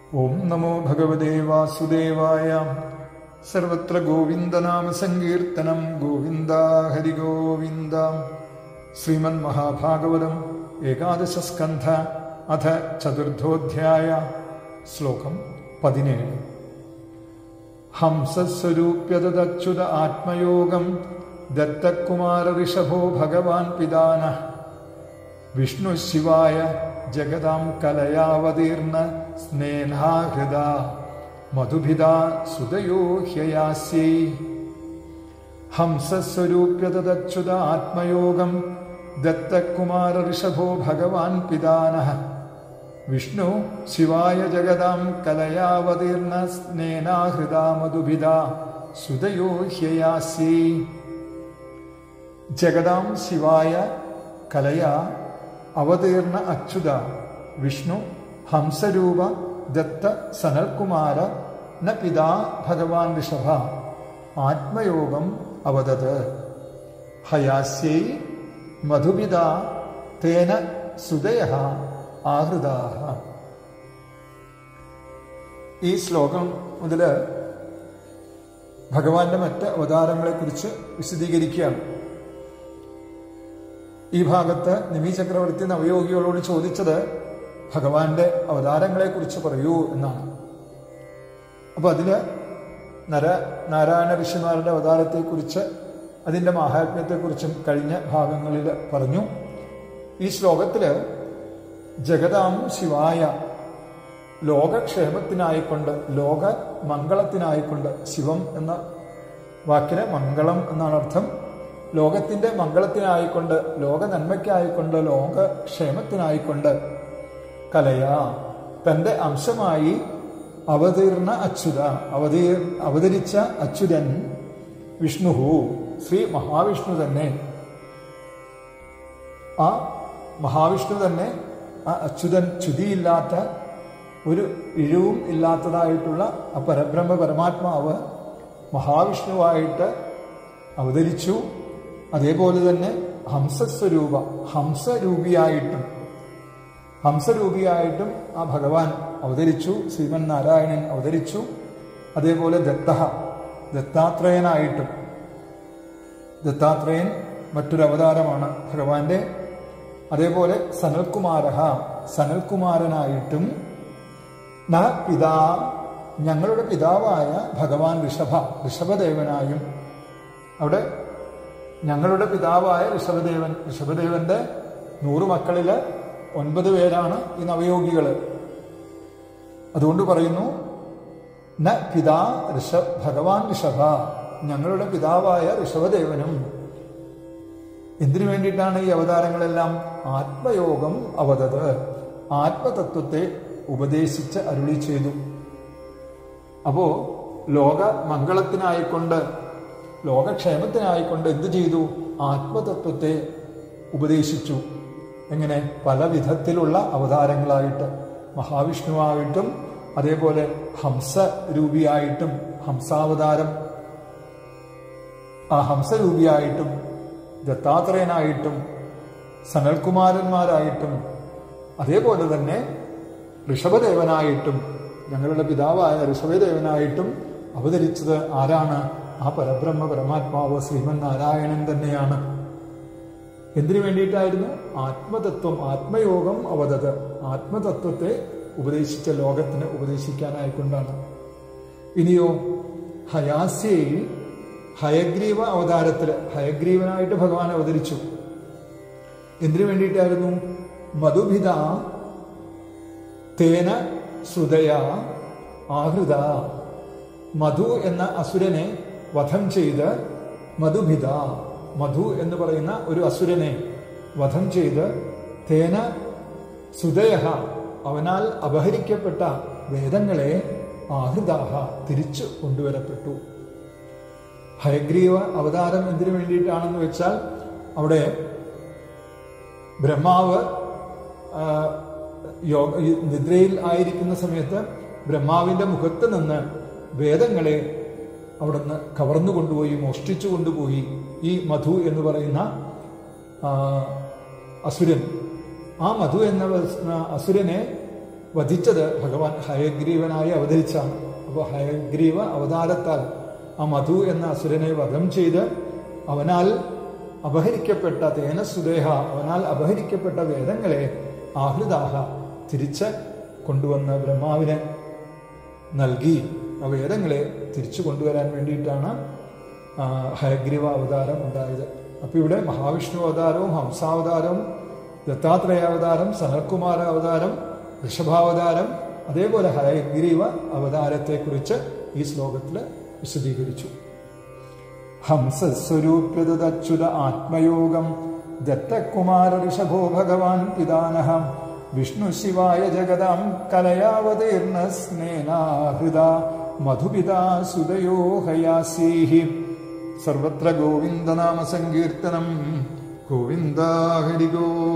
ഓം നമോ ഭഗവതേ വാസുദേവായ സർവത്ര ഗോവിന്ദനാമ സങ്കീർത്തനം ഗോവിന്ദ ഹരി ഗോവിന്ദ ശ്രീമന് മഹാഭാഗവതം ഏകാദശസ്കന്ധ അഥ ചതുർത്ഥോധ്യായ ശ്ലോകം പതിനേഴ് ഹംസസ്വരൂപ്യതച്യുത ആത്മയോഗം ദത്തകുമാര ഋഷഭോ ഭഗവാൻ പിതാന വിഷ്ണു ശിവായ ജഗതാം കലയാവതീർണ സ്നേഹാഹൃദ മധുഭിത സുതയോ ഹ്യയാസ്യൈ ഹംസസ്വരൂപ്യതച്യുത ആത്മയോഗം ദത്തകുമാര ഋഷഭോ ഭഗവാൻ പിതാന വിഷ്ണു ശിവായ ജഗതാം കലയാവതീർണ സ്നേനാഹൃദ മധുഭിത സുതയോ ഹ്യയാസ്യൈ ജഗതാം ശിവായ കലയാ അവതീർണ അച്യുത വിഷ്ണു ഹംസരൂപ ദത്ത സനൽകുമാര ന പിതാ ഭഗവാൻ ഋഷഭ ആത്മയോഗം അവതത് ഹയാസ്യൈ മധുപിത തേന സുതയ ആഹൃദാ ഈ ശ്ലോകം മുതൽ ഭഗവാന്റെ മറ്റ് അവതാരങ്ങളെക്കുറിച്ച് വിശദീകരിക്കുകയാണ് ഈ ഭാഗത്ത് നിമി ചക്രവർത്തി നവയോഗികളോട് ചോദിച്ചത് ഭഗവാന്റെ അവതാരങ്ങളെക്കുറിച്ച് പറയൂ എന്നാണ് അപ്പൊ അതില് നര നാരായണ ഋഷിമാരുടെ അവതാരത്തെക്കുറിച്ച് അതിന്റെ മാഹാത്മ്യത്തെക്കുറിച്ചും കഴിഞ്ഞ ഭാഗങ്ങളിൽ പറഞ്ഞു ഈ ശ്ലോകത്തില് ജഗതാം ശിവായ ലോകക്ഷേമത്തിനായിക്കൊണ്ട് ലോക മംഗളത്തിനായിക്കൊണ്ട് ശിവം എന്ന വാക്കിന് മംഗളം എന്നാണ് അർത്ഥം ലോകത്തിന്റെ മംഗളത്തിനായിക്കൊണ്ട് ലോക നന്മയ്ക്കായിക്കൊണ്ട് ലോകക്ഷേമത്തിനായിക്കൊണ്ട് കലയാ തന്റെ അംശമായി അവതീർണ അച്യുത അവതീർ അവതരിച്ച അച്യുതൻ വിഷ്ണുഹു ശ്രീ മഹാവിഷ്ണു തന്നെ ആ മഹാവിഷ്ണു തന്നെ ആ അച്യുതൻ ചുതിയില്ലാത്ത ഒരു ഇഴിവും ഇല്ലാത്തതായിട്ടുള്ള ആ പരബ്രഹ്മ പരമാത്മാവ് മഹാവിഷ്ണുവായിട്ട് അവതരിച്ചു അതേപോലെ തന്നെ ഹംസസ്വരൂപ ഹംസരൂപിയായിട്ടും ഹംസരൂപിയായിട്ടും ആ ഭഗവാൻ അവതരിച്ചു ശ്രീമൻ നാരായണൻ അവതരിച്ചു അതേപോലെ ദത്ത ദത്താത്രേയനായിട്ടും ദത്താത്രേയൻ മറ്റൊരു അവതാരമാണ് ഭഗവാന്റെ അതേപോലെ സനൽകുമാര സനൽകുമാരനായിട്ടും ന പിതാ ഞങ്ങളുടെ പിതാവായ ഭഗവാൻ ഋഷഭ ഋഷഭദേവനായും അവിടെ ഞങ്ങളുടെ പിതാവായ ഋഷഭദേവൻ ഋഷഭദേവന്റെ നൂറ് മക്കളില് ഒൻപത് പേരാണ് ഈ നവയോഗികള് അതുകൊണ്ട് പറയുന്നു ന പിതാ ഋഷ ഭഗവാൻ ഋഷഭ ഞങ്ങളുടെ പിതാവായ ഋഷഭദേവനും എന്തിനു വേണ്ടിയിട്ടാണ് ഈ അവതാരങ്ങളെല്ലാം ആത്മയോഗം അവതത് ആത്മതത്വത്തെ ഉപദേശിച്ച് അരുളി ചെയ്തു അപ്പോ ലോക മംഗളത്തിനായിക്കൊണ്ട് ലോകക്ഷേമത്തിനായിക്കൊണ്ട് എന്ത് ചെയ്തു ആത്മതത്വത്തെ ഉപദേശിച്ചു എങ്ങനെ പല വിധത്തിലുള്ള അവതാരങ്ങളായിട്ട് മഹാവിഷ്ണുവായിട്ടും അതേപോലെ ഹംസ രൂപിയായിട്ടും ഹംസാവതാരം ആ ഹംസരൂപിയായിട്ടും ദത്താത്രേയനായിട്ടും സനൽകുമാരന്മാരായിട്ടും അതേപോലെ തന്നെ ഋഷഭദേവനായിട്ടും ഞങ്ങളുടെ പിതാവായ ഋഷഭദേവനായിട്ടും അവതരിച്ചത് ആരാണ് ആ പരബ്രഹ്മ പരമാത്മാവ് ശ്രീമൻ നാരായണൻ തന്നെയാണ് എന്തിനു വേണ്ടിയിട്ടായിരുന്നു ആത്മതത്വം ആത്മയോഗം അവതത് ആത്മതത്വത്തെ ഉപദേശിച്ച ലോകത്തിന് ഉപദേശിക്കാനായിക്കൊണ്ടാണ് ഇനിയോ ഹയാസ്യയിൽ ഹയഗ്രീവ അവതാരത്തിൽ ഹയഗ്രീവനായിട്ട് ഭഗവാൻ അവതരിച്ചു എന്തിനു വേണ്ടിയിട്ടായിരുന്നു മധുഭിത തേന ശ്രുതയ ആഹൃത മധു എന്ന അസുരനെ വധം ചെയ്ത് മധുഭിത മധു എന്ന് പറയുന്ന ഒരു അസുരനെ വധം ചെയ്ത് തേന സുതയ അവനാൽ അപഹരിക്കപ്പെട്ട വേദങ്ങളെ ആഹൃദാഹ തിരിച്ചു കൊണ്ടുവരപ്പെട്ടു ഹയഗ്രീവ അവതാരം എന്തിനു വേണ്ടിയിട്ടാണെന്ന് വെച്ചാൽ അവിടെ ബ്രഹ്മാവ് യോഗ നിദ്രയിൽ ആയിരിക്കുന്ന സമയത്ത് ബ്രഹ്മാവിന്റെ മുഖത്ത് നിന്ന് വേദങ്ങളെ അവിടുന്ന് കവർന്നു കൊണ്ടുപോയി മോഷ്ടിച്ചു കൊണ്ടുപോയി ഈ മധു എന്ന് പറയുന്ന അസുരൻ ആ മധു എന്ന അസുരനെ വധിച്ചത് ഭഗവാൻ ഹയഗ്രീവനായി അവതരിച്ചാണ് അപ്പോൾ ഹയഗ്രീവ അവതാരത്താൽ ആ മധു എന്ന അസുരനെ വധം ചെയ്ത് അവനാൽ അപഹരിക്കപ്പെട്ട തേനസുദേഹ അവനാൽ അപഹരിക്കപ്പെട്ട വേദങ്ങളെ ആഹൃദാഹ തിരിച്ച് കൊണ്ടുവന്ന് ബ്രഹ്മാവിന് നൽകി ആ വേദങ്ങളെ തിരിച്ചു കൊണ്ടുവരാൻ വേണ്ടിയിട്ടാണ് ആ, ഹയഗ്രീവ അവതാരം ഉണ്ടായത് അപ്പൊ ഇവിടെ മഹാവിഷ്ണു അവതാരവും ഹംസാവതാരവും ദത്താത്രേയാവതാരം സനൽകുമാര അവതാരം ഋഷഭാവതാരം അതേപോലെ ഹയഗ്രീവ അവതാരത്തെക്കുറിച്ച് ഈ ശ്ലോകത്തിൽ വിശദീകരിച്ചു ഹംസസ്വരൂപ്യതച്യുത ആത്മയോഗം ദത്തകുമാര ഋഷഭോ ഭഗവാൻ പിതാനഹ വിഷ്ണു ശിവായ ജഗതാം കലയാവതീർണ സ്നേനാഹൃത മധുപിതാ സുതയോ ഹയാസീഹി സർവത്ര ഗോവിന്ദനാമ സങ്കീർത്തനം ഗോവിന്ദ ഹരി ഗോവിന്ദ